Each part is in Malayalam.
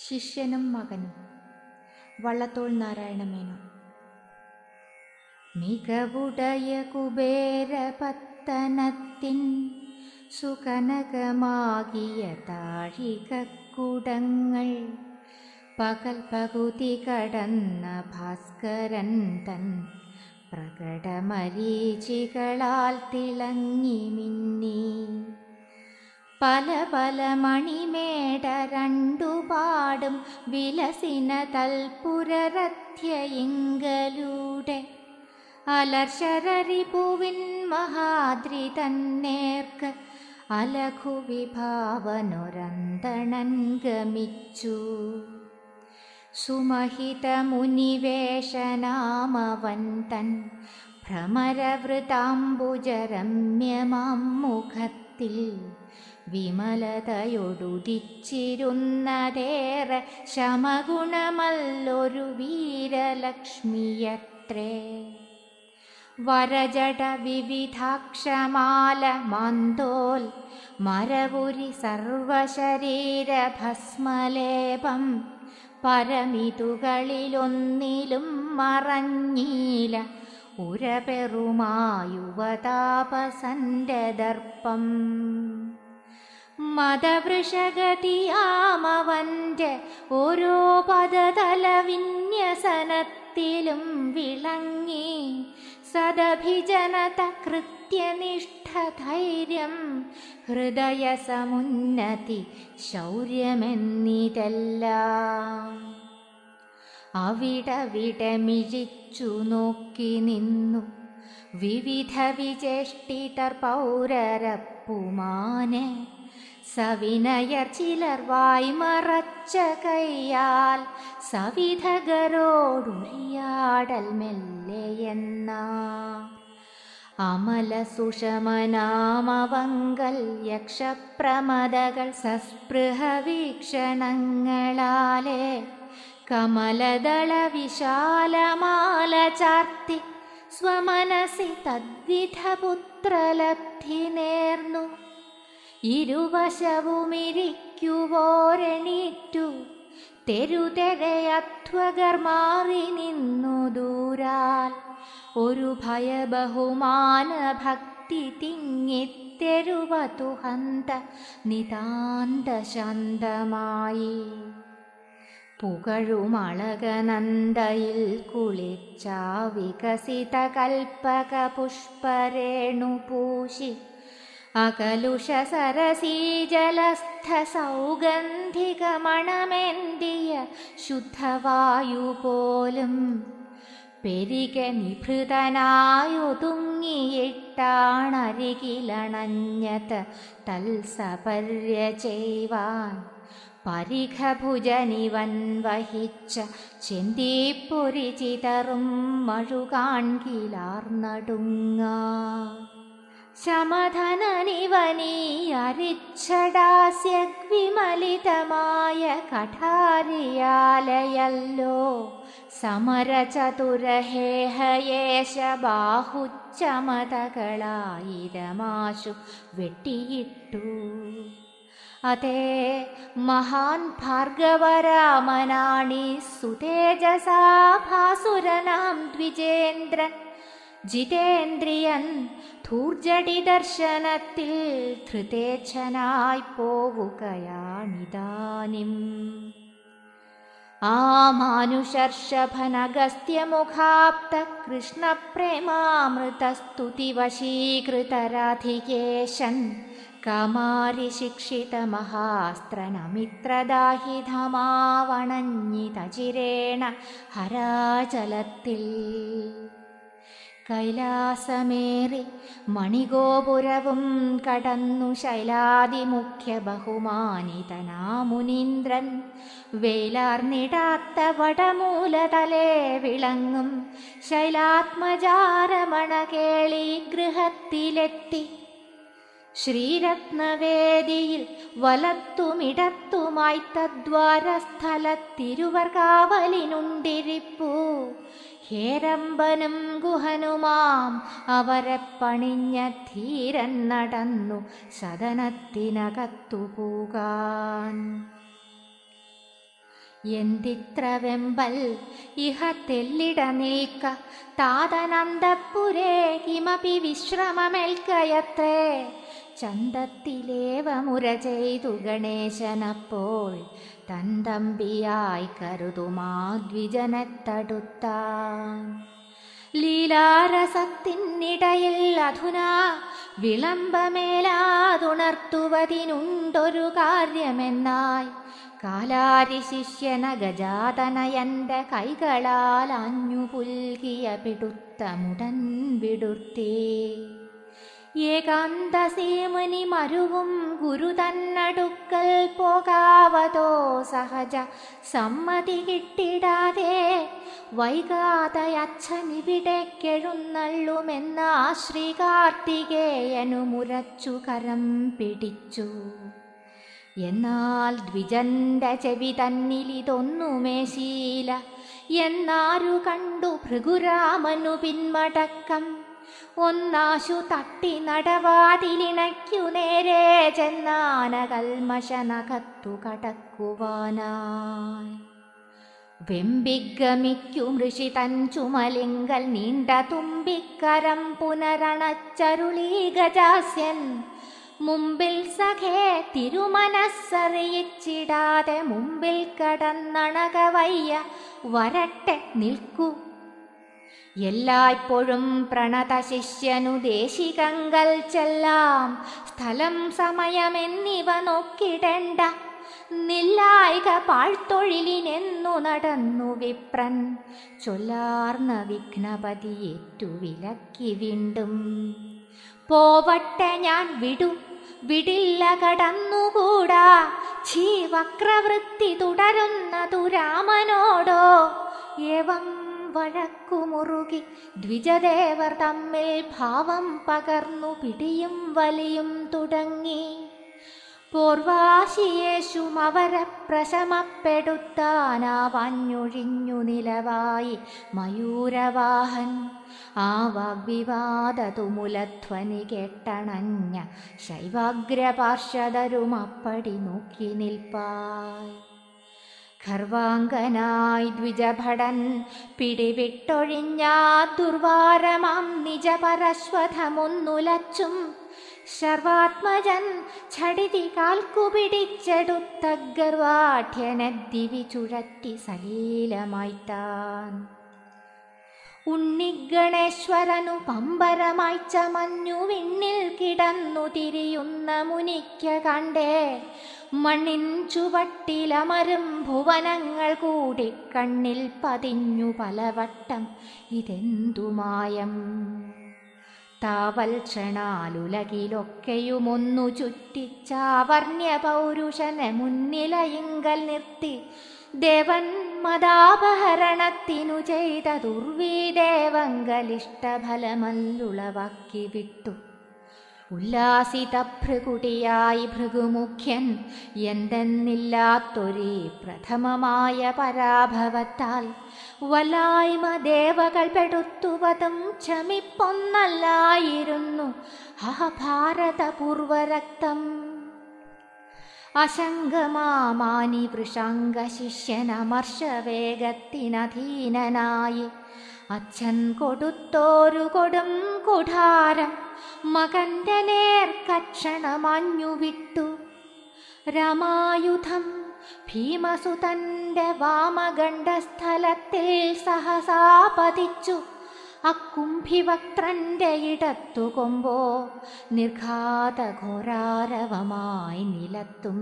ശിഷ്യനും മകനും വള്ളത്തോൾ നാരായണമേനോൻ മികവുടയ കുബേരപത്തനത്തിൻ സുകനകമാകിയ താഴികക്കുടങ്ങൾ പകൽ പകുതി കടന്ന ഭാസ്കരൻ തൻ പ്രകടമരീചികളാൽ തിളങ്ങി മിന്നി പല പല മണിമേട രണ്ടുപാടും വിലസിന തൽപുരരഥ്യയിങ്കലൂടെ അലർശരരിപുവിൻ മഹാദ്രി തന്നേർക്ക് അലഘു വിഭാവനൊരന്തണൻ ഗമിച്ചു സുമഹിത മുനിവേഷനാമവൻ തൻ ഭ്രമരവൃതാംബുജരമ്യമാം മുഖത്തിൽ വിമലതയൊടുദിച്ചിരുന്നതേറെ ശമഗുണമല്ലൊരു വീരലക്ഷ്മിയത്രേ വരജട വിവിധാക്ഷമാല മാന്തോൽ മരപുരി സർവശരീരഭസ്മലേപം പരമിതുകളിലൊന്നിലും മറഞ്ഞീല ഉരപെറുമായുവതാപസന്റെ ദർപ്പം മതവൃഷഗതിയാമവന്റെ ഓരോ പദതല വിന്യസനത്തിലും വിളങ്ങി സദഭിജനത കൃത്യനിഷ്ഠധൈര്യം ഹൃദയസമുന്നതി ശൗര്യമെന്നിതെല്ലാം അവിടവിടമിഴിച്ചു നോക്കി നിന്നു വിവിധ വിചേഷ്ടിതർ പൗരരപ്പുമാനെ സവിനയർ ചിലർ വായ്മറച്ച കൈയാൽ സവിധകരോടുരിയാടൽ മെല്ലെയെന്ന അമല സുഷമനാമവങ്കൽ യക്ഷപ്രമദകൾ സസ്പൃഹ വീക്ഷണങ്ങളാലെ കമലദള വിശാലമാല ചാർത്തി സ്വമനസി തദ്വിധ പുത്രലബ്ധി നേർന്നു ഇരുവശവുമിരിക്കുവോരെണീറ്റു തെരുതെരയധ്വകർ മാറി നിന്നു ദൂരാൽ ഒരു ഭയബഹുമാന ഭക്തി തിങ്ങിത്തെരുവതുഹന്ത നിതാന്ത ശാന്തമായി പുകഴുമളകനന്ദയിൽ കുളിച്ച വികസിത കൽപ്പക പുഷ്പരേണു പൂശി അകലുഷ സരസീജലസ്ഥ സൗഗന്ധികമണമെന്തിയ ശുദ്ധവായു പോലും പെരിക നിഭൃതനായൊതുങ്ങിയിട്ടാണരികിലണഞ്ഞത് തൽസപര്യ ചെയ്യുവാൻ പരിഖഭുജനിവൻ വഹിച്ച ചെന്തിപ്പൊരി ചിതറും മഴുകാൺകിലാർന്നടുങ്ങ ശമധനനിവനീ അരിച്ഛടാസ്യഗ്വിമലിതമായ കഠാരിയാലയല്ലോ സമരചതുരഹേഹയേശ ബാഹുച്ചമതകളായിരമാശു വെട്ടിയിട്ടു അതേ മഹാൻ ഭാർഗവരാമനാണി സുതേജസാ ഭാസുരനാം ദ്വിജേന്ദ്രൻ ജിതേന്ദ്രിയൻ ധൂർജടി ദർശനത്തിൽ ധൃതേച്ഛനായി പോവുകയാണിതാനിം ആ മാനുഷർഷഭനഗസ്ത്യമുഖാപ്ത കൃഷ്ണപ്രേമാമൃതസ്തുതി വശീകൃതരാധികേശൻ കമാരി ശിക്ഷിത മഹാസ്ത്രനമിത്രദാഹിതമാവണഞ്ഞിതചിരേണ ഹരാചലത്തിൽ കൈലാസമേറി മണിഗോപുരവും കടന്നു ശൈലാദിമുഖ്യ ബഹുമാനിതനാമുനീന്ദ്രൻ വേലാർന്നിടാത്ത വടമൂലതലേ വിളങ്ങും ശൈലാത്മജാരമണ കേളി ഗൃഹത്തിലെത്തി ശ്രീരത്നവേദിയിൽ വലത്തുമിടത്തുമായി തദ്വാരസ്ഥലത്തിരുവർ കാവലിനുണ്ടിരിപ്പൂ ഹേരമ്പനും ഗുഹനുമാം അവരെ പണിഞ്ഞ ധീരൻ നടന്നു സദനത്തിനകത്തു പോകാൻ എന്തിത്ര വെമ്പൽ ഇഹ തെല്ലിട നിൽക്ക താതനന്തപ്പുരേ കിമപി വിശ്രമമേൽക്കയത്രേ ചന്തത്തിലേവ മുര ചെയ്തു ഗണേശനപ്പോൾ തൻ തമ്പിയായി കരുതുമാദ്വിജനെ തടുത്താൻ ലീലാരസത്തിനിടയിൽ അധുനാ വിളംബമേലാതുണർത്തുവതിനുണ്ടൊരു കാര്യമെന്നായി കാലാരി ശിഷ്യന ഗജാതനയന്റെ കൈകളാൽ അഞ്ഞു പുൽകിയ പിടുത്തമുടൻ വിടുർത്തി ഏകാന്തസേമുനി മരുവും ഗുരു തന്നടുക്കൽ പോകാവതോ സഹജ സമ്മതി കിട്ടിടാതെ വൈകാതെ അച്ഛനിവിടേക്കെഴുന്നള്ളുമെന്ന ശ്രീ കാർത്തികേയനു മുരച്ചു കരം പിടിച്ചു എന്നാൽ ദ്വിജന്റെ ചെവി തന്നിലിതൊന്നുമേശീല എന്നാരു കണ്ടു ഭൃഗുരാമനു പിന്മടക്കം ഒന്നാശു തട്ടി നടവാതിലിണയ്ക്കു നേരെ ചെന്നാന കൽമശനകത്തു കടക്കുവാനായി വെമ്പിഗമിക്കു മൃഷി തൻ ചുമലിങ്കൽ നീണ്ട തുമ്പിക്കരം പുനരണച്ചരുളീ ഗജാസ്യൻ മുമ്പിൽ സഖേ തിരുമനസ്സറിയിച്ചിടാതെ മുമ്പിൽ കടന്നണകവയ്യ വരട്ടെ നിൽക്കൂ എല്ലായ്പ്പോഴും പ്രണത ശിഷ്യനു ദേശികങ്കൽ ചെല്ലാം സ്ഥലം സമയമെന്നിവ നോക്കിടേണ്ട നില്ലായിക പാഴ്ത്തൊഴിലിനെന്നു നടന്നു വിപ്രൻ ചൊല്ലാർന്ന വിഘ്നപതിയേറ്റു വിലക്കി വീണ്ടും പോവട്ടെ ഞാൻ വിടു വിടില്ല കടന്നുകൂടാ ഛീ വക്രവൃത്തി തുടരുന്നതു രാമനോടോ ഏവം വഴക്കുമുറുകി ദ്വിജദേവർ തമ്മിൽ ഭാവം പകർന്നു പിടിയും വലിയും തുടങ്ങി പൂർവാശിയേശും അവരെ പ്രശമപ്പെടുത്താനാവഞ്ഞൊഴിഞ്ഞു നിലവായി മയൂരവാഹൻ ആ വാഗ്വിവാദതുമുലധ്വനി കേട്ടണഞ്ഞ ശൈവാഗ്രപാർഷദരും അപ്പടി നോക്കി നിൽപ്പായി ഖർവാങ്കനായി ദ്വിജഭടൻ പിടിവിട്ടൊഴിഞ്ഞാ ദുർവാരമാം നിജപരശ്വധമൊന്നുലച്ചും ശർവാത്മജൻ ഛടിതി കാൽക്കു പിടിച്ചെടുത്ത ഗർവാഠ്യനെ ദിവി ചുഴറ്റി സലീലമായിട്ടാൻ ഉണ്ണിഗണേശ്വരനു പമ്പരമായി ചമഞ്ഞു വിണ്ണിൽ കിടന്നു തിരിയുന്ന മുനിക്ക കണ്ടേ മണ്ണിൻ ചുവട്ടിലമരും ഭുവനങ്ങൾ കൂടി കണ്ണിൽ പതിഞ്ഞു പലവട്ടം ഇതെന്തുമായം താവൽ ക്ഷണാലുലകിലൊക്കെയുമൊന്നു ചുറ്റിച്ചാവർണ്യ പൗരുഷനെ മുന്നിലയിങ്കൽ നിർത്തി ദേവൻ മതാപഹരണത്തിനു ചെയ്ത ദുർവീദേവങ്കലിഷ്ടഫലമല്ലുളവാക്കി വിട്ടു ഉല്ലാസിത ഭൃകുടിയായി ഭൃഗുമുഖ്യൻ എന്തെന്നില്ലാത്തൊരേ പ്രഥമമായ പരാഭവത്താൽ വലായ്മ ദേവകൾ പെടുത്തുവതും ക്ഷമിപ്പൊന്നല്ലായിരുന്നു ആ ഭാരതപൂർവരക്തം അശങ്കമാമാനി വൃഷാംഗ ശിഷ്യനമർഷവേഗത്തിനധീനനായി അച്ഛൻ കൊടുത്തോരു കൊടും കുഠാരം മകന്റെ നേർക്കക്ഷണമഞ്ഞു വിട്ടു രാമായുധം ഭീമസുതന്റെ വാമഗണ്ഡസ്ഥലത്തിൽ സഹസാ പതിച്ചു അക്കുംഭിവക്ത്രന്റെ ഇടത്തു കൊമ്പോ നിർഘാത ഘോരാരവമായി നിലത്തും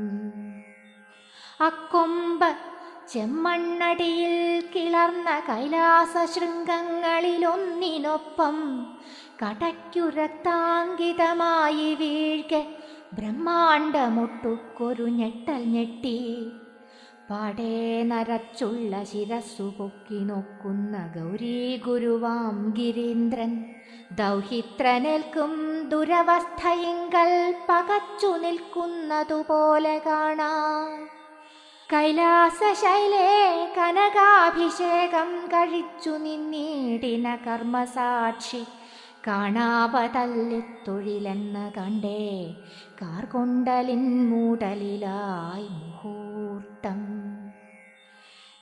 അക്കൊമ്പ് ചെമ്മണ്ണടിയിൽ കിളർന്ന കൈലാസ ശൃംഗങ്ങളിലൊന്നിനൊപ്പം കടയ്ക്കു രക്താങ്കിതമായി വീഴ്കെ ബ്രഹ്മാണ്ടമൊട്ടുക്കൊരു ഞെട്ടൽ ഞെട്ടി പാടേ നരച്ചുള്ള ശിരസ്സു പൊക്കി നോക്കുന്ന ഗൗരീ ഗുരുവാം ഗിരീന്ദ്രൻ ദൗഹിത്രനേൽക്കും ദുരവസ്ഥയിങ്കൽ പകച്ചു നിൽക്കുന്നതുപോലെ കാണാം കൈലാസശൈലേ കനകാഭിഷേകം കഴിച്ചു നിന്നീടിന കർമ്മസാക്ഷി കാണാവതല്ലിത്തൊഴിലെന്ന് കണ്ടേ കാർകൊണ്ടലിൻ മൂടലിലായി മുഹൂർത്തം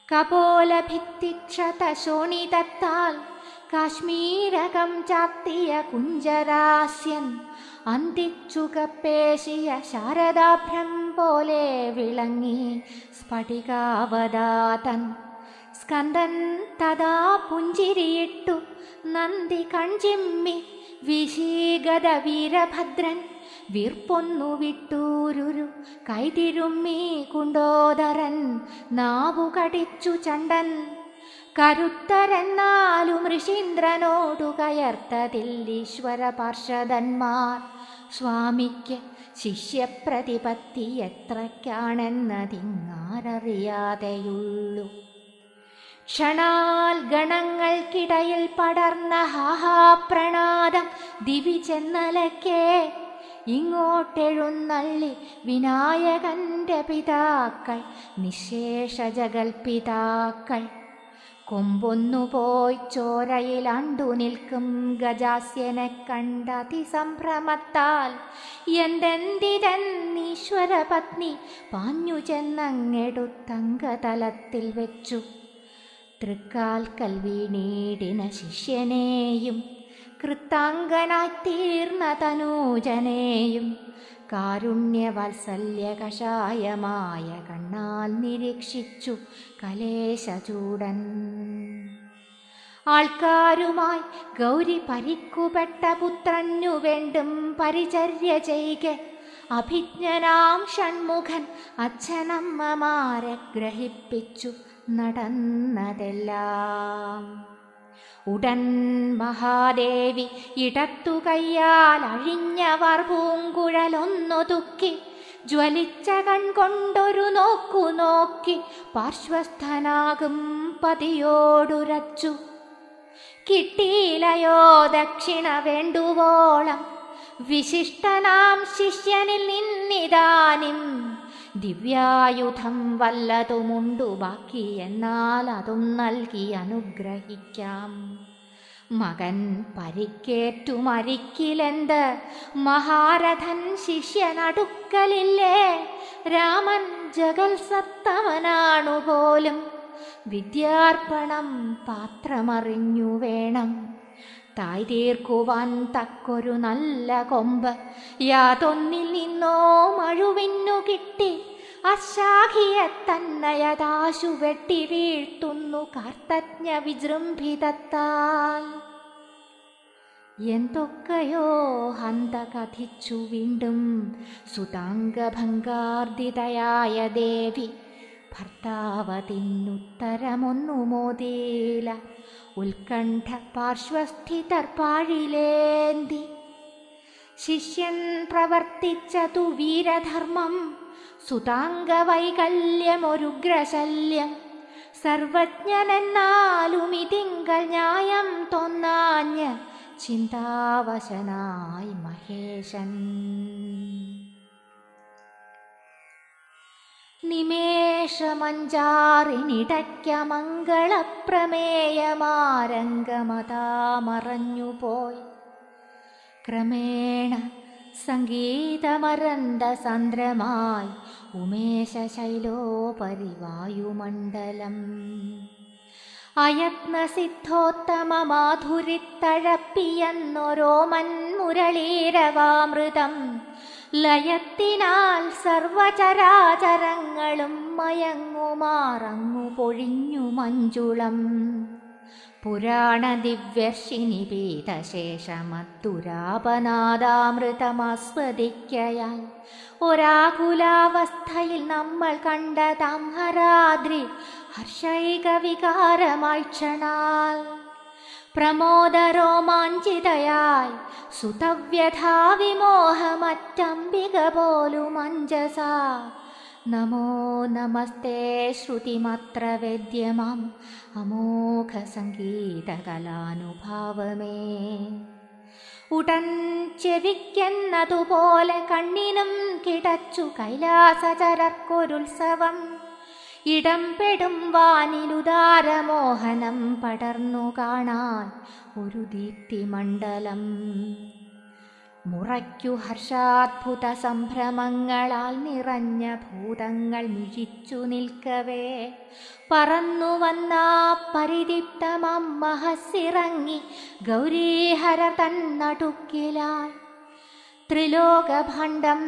കപോലഭിത്തിക്ഷതശോണിതത്താൽ കാശ്മീരകം ചാർത്തിയ കുഞ്ചരാസ്യൻ അന്തിച്ചുകപ്പേശിയ ശാരദാഭ്രം പോലെ വിളങ്ങി സ്ഫടികാവതാതൻ സ്കന്ദൻ തഥാ പുഞ്ചിരിയിട്ടു നന്ദി കൺചിമ്മി വിശീഗത വീരഭദ്രൻ വീർപ്പൊന്നു വിട്ടൂരുരു കൈതിരുമ്മി കുണ്ടോദരൻ നാവു കടിച്ചു ചണ്ടൻ കരുത്തരെന്നാലും ഋഷീന്ദ്രനോടു കയർത്തതിൽ ഈശ്വര പാർഷദന്മാർ സ്വാമിക്ക് ശിഷ്യപ്രതിപത്തി എത്രയ്ക്കാണെന്നതിങ്ങാരറിയാതെയുള്ളൂ ക്ഷണാൽ ഗണങ്ങൾക്കിടയിൽ പടർന്ന ഹാഹാപ്രണാദം ദിവി ചെന്നലക്കേ ഇങ്ങോട്ടെഴുന്നള്ളി വിനായകന്റെ പിതാക്കൾ നിശേഷ ജഗൽപിതാക്കൾ കൊമ്പൊന്നു പോയി ചോരയിലണ്ടു നിൽക്കും ഗജാസ്യനെ കണ്ട അതിസംഭ്രമത്താൽ എന്തെന്തിതെന്നീശ്വര പത്നി പാഞ്ഞു ചെന്നങ്ങെടുത്തങ്കതലത്തിൽ വെച്ചു തൃക്കാൽക്കൽ വീണീടിന ശിഷ്യനെയും കൃത്താങ്കനായി തീർന്ന തനൂജനെയും കാരുണ്യവാത്സല്യ കഷായമായ കണ്ണാൽ നിരീക്ഷിച്ചു കലേശചൂടൻ ആൾക്കാരുമായി ഗൗരി പരിക്കുപെട്ട പുത്രനു വേണ്ടും പരിചര്യ ചെയ്ക അഭിജ്ഞനാം ഷൺമുഖൻ അച്ഛനമ്മമാരെ ഗ്രഹിപ്പിച്ചു നടന്നതെല്ലാം ഉടൻ മഹാദേവി ഇടത്തു കയ്യാൽ അഴിഞ്ഞവർ പൂങ്കുഴലൊന്നൊതുക്കി ജ്വലിച്ച കൺകൊണ്ടൊരു നോക്കു നോക്കി പാർശ്വസ്ഥനാകും പതിയോടുരച്ചു കിട്ടിയിലയോ ദക്ഷിണ വേണ്ടുവോളം വിശിഷ്ടനാം ശിഷ്യനിൽ നിന്നിതാനും ദിവ്യായുധം വല്ലതുമുണ്ടു ബാക്കി എന്നാൽ അതും നൽകി അനുഗ്രഹിക്കാം മകൻ പരിക്കേറ്റു മരിക്കിലെന്ത് മഹാരഥൻ ശിഷ്യനടുക്കലില്ലേ രാമൻ ജഗൽ സത്തമനാണു പോലും വിദ്യാർപ്പണം പാത്രമറിഞ്ഞു വേണം തായ് തീർക്കുവാൻ തക്കൊരു നല്ല കൊമ്പ് യാതൊന്നിൽ നിന്നോ മഴുവിന്നു കിട്ടി അശാഖിയെ തന്നയതാശു വെട്ടി വീഴ്ത്തുന്നു കാർത്തജ്ഞ വിജൃംഭിതത്താൽ എന്തൊക്കെയോ ഹന്ത കഥിച്ചു വീണ്ടും സുതാംഗഭംഗാർദിതയായ ദേവി ഭർത്താവതിന്നുത്തരമൊന്നു മോദീല ഉത്കണ്ഠ പാർശ്വസ്ഥിതർ പാഴിലേന്തി ശിഷ്യൻ പ്രവർത്തിച്ചതു വീരധർമ്മം സുതാംഗവൈകല്യമൊരുഗ്രശല്യം സർവജ്ഞനെന്നാലും ഇതിങ്കൽ ന്യായം തോന്നാഞ്ഞ് ചിന്താവശനായി മഹേശൻ നിമേഷമഞ്ചാറിനിടയ്ക്ക മംഗളപ്രമേയമാരംഗമതാ മറഞ്ഞുപോയി ക്രമേണ സംഗീതമരന്ത സന്ദ്രമായി ഉമേശ ശൈലോപരിവായുമണ്ഡലം അയത്നസിദ്ധോത്തമ മാധുരിത്തഴപ്പിയെന്നൊരോമൻ മുരളീരവാമൃതം ലയത്തിനാൽ സർവചരാചരങ്ങളും മയങ്ങുമാറങ്ങു പൊഴിഞ്ഞു മഞ്ജുളം പുരാണ ദിവ്യർഷിനി പീതശേഷമത്തുരാപനാദാമൃതമാസ്വദിക്കയാൽ ഒരാകുലാവസ്ഥയിൽ നമ്മൾ കണ്ട താംഹരാദ്രി ഹർഷൈക വികാരമായി ക്ഷണാൽ പ്രമോദരോമാഞ്ചിതയായി സുതവ്യഥാവിമോഹമറ്റംബിക പോലും അഞ്ജസ നമോ നമസ്തേ ശ്രുതിമത്ര വേദ്യമാം അമോഘ സംഗീതകലാനുഭാവമേ ഉടൻ ചെവിക്കെന്നതുപോലെ കണ്ണിനും കിടച്ചു കൈലാസചരർക്കൊരുത്സവം ഇടംപെടും വാനിലുദാരമോഹനം പടർന്നു കാണാൻ ഒരു ദീപ്തിമണ്ഡലം മുറയ്ക്കു ഹർഷാത്ഭുത സംഭ്രമങ്ങളാൽ നിറഞ്ഞ ഭൂതങ്ങൾ മിഴിച്ചു നിൽക്കവേ പറന്നു വന്ന പരിദിപ്തമം മഹസ്സിറങ്ങി ഗൗരീഹര തന്നടുക്കിലായി ത്രിലോകഭണ്ഡം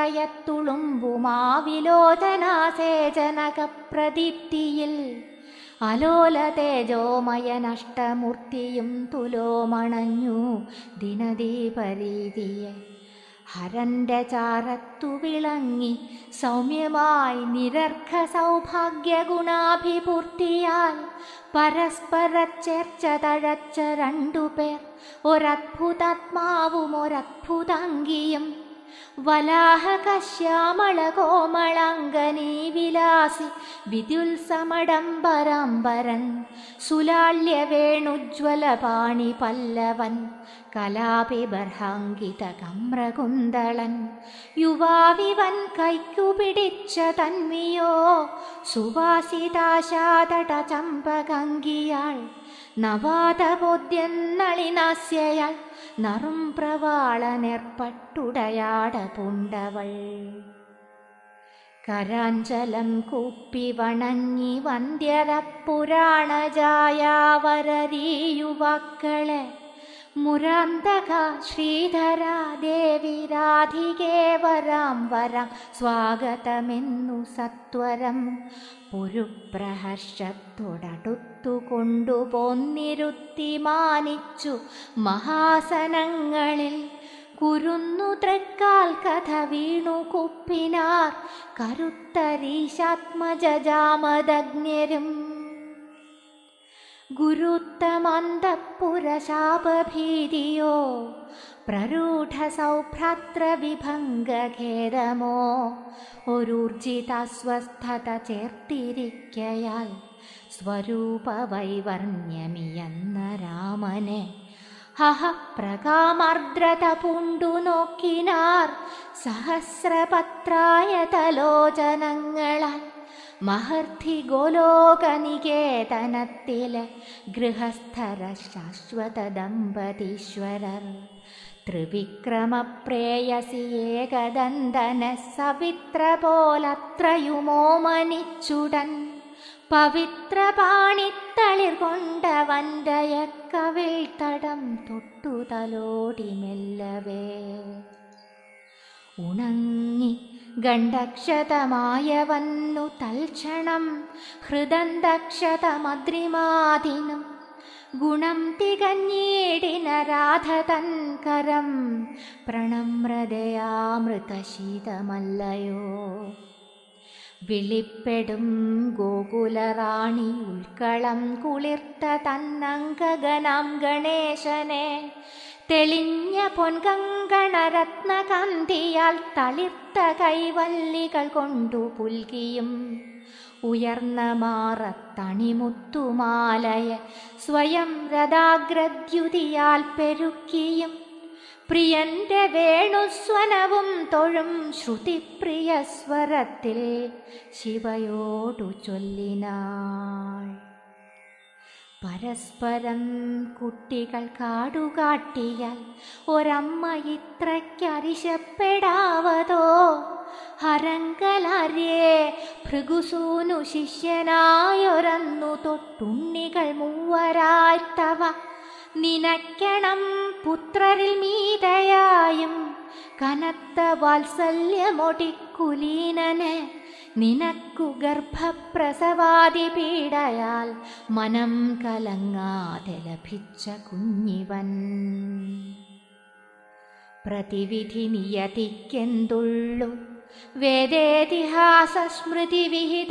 നിറയത്തുളുമ്പുമാവിലോചനാസേചനക പ്രദീപ്തിയിൽ അലോല തേജോമയ നഷ്ടമൂർത്തിയും തുലോമണഞ്ഞു ദിനദീപരീതിയെ ഹരന്റെ ചാരത്തു വിളങ്ങി സൗമ്യമായി നിരർഘ സൗഭാഗ്യ ഗുണാഭിപൂർത്തിയാൽ പരസ്പര ചേർച്ച തഴച്ച രണ്ടുപേർ ഒരത്ഭുതാത്മാവും ഒരത്ഭുതാംഗിയും വലാഹകശ്യാമള കോമളാംഗനീ വിലാസി വിദ്യുത്സമടംബരാംബരൻ സുലാല്യ വേണുജ്വല പാണി പല്ലവൻ കലാപി ബർഹാങ്കിത കമ്രകുന്തളൻ യുവാവിവൻ കൈക്കു പിടിച്ച തന്മിയോ സുവാസിതാശാതട ചമ്പകങ്കിയാൾ നവാതബോധ്യെന്നളിനാസ്യയാൾ നറും പ്രവാളനെർപ്പട്ടുടയാട പൂണ്ടവൾ കരാഞ്ചലം കൂപ്പി വണങ്ങി വന്ധ്യര പുരാണജായാവരരീ യുവാക്കളെ മുരാന്തക ശ്രീധര ദേവി രാധികേ വരാം വരാം സ്വാഗതമെന്നു സത്വരം പുരുപ്രഹർഷത്തോടടുത്തു കൊണ്ടുപോന്നിരുത്തി മാനിച്ചു മഹാസനങ്ങളിൽ കുരുന്നു തൃക്കാൽ കഥ വീണു കുപ്പിനാർ കരുത്തരീശാത്മജാമദഗ്ഞരും ഗുരുത്തമന്തപുരശാപഭീതിയോ പ്രരൂഢ സൗഭ്രാത്ര വിഭംഗഖേദമോ ഒരൂർജിതാസ്വസ്ഥത ചേർത്തിരിക്കയാൽ സ്വരൂപ വൈവർണ്യമിയെന്ന രാമനെ ഹഹ പ്രകാമാർദ്രത പൂണ്ടു നോക്കിനാർ സഹസ്രപത്രായ തലോചനങ്ങളാൽ മഹർത്തി ഗോലോകനികേതനത്തിലെ ഗൃഹസ്ഥര ശാശ്വത ദമ്പതീശ്വരർ ത്രിവിക്രമപ്രേയസി ഏകദന്തന സവിത്ര പോലത്രയുമോമനിച്ചുടൻ പവിത്ര പാണിത്തളിർ കൊണ്ടവൻ്റയ കവിൾ തടം തൊട്ടു തലോടി മെല്ലവേ ഉണങ്ങി ഗണ്ഡക്ഷതമായവന്നു തൽക്ഷണം ഹൃദന്തക്ഷതമദ്രിമാതിനും ഗുണം തികഞ്ഞീടിന രാധ തൻ കരം പ്രണമ്രതയാമൃതശീതമല്ലയോ വിളിപ്പെടും ഗോകുലറാണി ഉൾക്കളം കുളിർത്ത തന്നങ്കഗനാം ഗണേശനെ തെളിഞ്ഞ പൊൻകങ്കണരത്നകാന്തിയാൽ തളിർത്ത കൈവല്ലികൾ കൊണ്ടു പുൽകിയും ഉയർന്ന മാറത്തണിമുത്തുമാലയ സ്വയം രഥാഗ്രദ്യുതിയാൽ പെരുക്കിയും പ്രിയന്റെ വേണുസ്വനവും തൊഴും ശ്രുതിപ്രിയ സ്വരത്തിൽ ശിവയോടു ചൊല്ലിനാൾ പരസ്പരം കുട്ടികൾ കാടുകാട്ടിയാൽ ഒരമ്മ ഇത്രയ്ക്കരിശപ്പെടാവതോ ഹരങ്കലാര്യേ ഭൃഗുസൂനു ശിഷ്യനായൊരന്നു തൊട്ടുണ്ണികൾ മൂവരായ്ത്തവ നിനക്കണം പുത്രരിൽ മീതയായും കനത്ത വാത്സല്യമൊടിക്കുലീനനെ നിനക്കു ഗർഭപ്രസവാദി പീഡയാൽ മനം കലങ്ങാതെ ലഭിച്ച കുഞ്ഞിവൻ പ്രതിവിധി നിയതിക്കെന്തുള്ളു വേദേതിഹാസ സ്മൃതി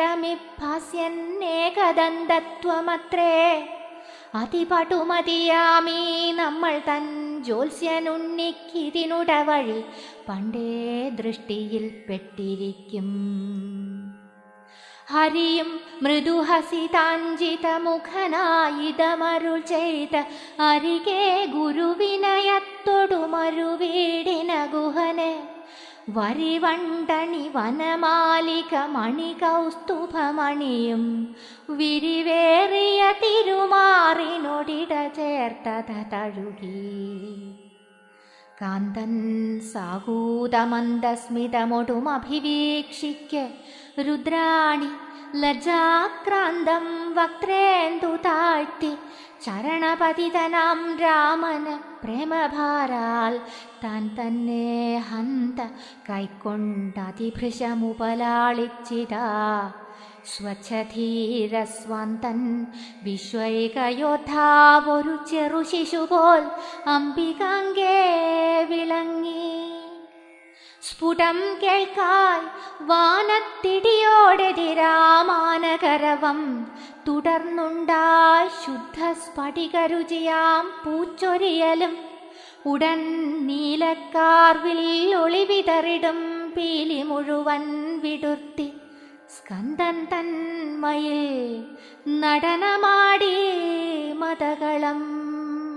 വിഹിതമിഭാസ്യന്നേകദന്തത്വമത്രേ അതിപടുമതിയാമീ നമ്മൾ തൻ ജ്യോത്സ്യനുണ്ണിക്കിതിനുട വഴി പണ്ടേ ദൃഷ്ടിയിൽ പെട്ടിരിക്കും ഹരിയും മൃദുഹസിതാഞ്ചിതമുഖനായിതമരുൾ ചെയ്ത അരികെ ഗുരുവിനയത്തൊടുമരുവീടിന ഗുഹനെ വരിവണ്ടണി വനമാലിക മണികൗസ്തുഭമണിയും വിരിവേറിയ തിരുമാറിനൊടിട ചേർത്തത തഴുകി കാന്തൻ സാകൂതമന്ദസ്മിതമൊടുമഭിവീക്ഷിക്ക് രുദ്രാണി ലജ്ജാക്രാന്തം വക്രേന്ദു താഴ്ത്തി ചരണപതിതനാം രാമന് പ്രേമഭാരാൽ താൻ തന്നെ ഹന്ത കൈക്കൊണ്ടതിഭൃശമുപലാളിച്ചിതാ സ്വച്ഛധീരസ്വാന്തൻ വിശ്വൈകയോദ്ധാവൊരു ചെറു ശിശുപോൽ അംബികാങ്കേ വിളങ്ങി സ്ഫുടം കേൾക്കായി വാനത്തിടിയോടെതിരാമാനകരവം തുടർന്നുണ്ടായി ശുദ്ധ സ്ഫടികരുചിയാം പൂച്ചൊരിയലും ഉടൻ നീലക്കാർവിൽ ഒളിവിതറിടും പീലി മുഴുവൻ വിടുർത്തി സ്കന്ദൻ തന്മയിൽ നടനമാടി മതകളം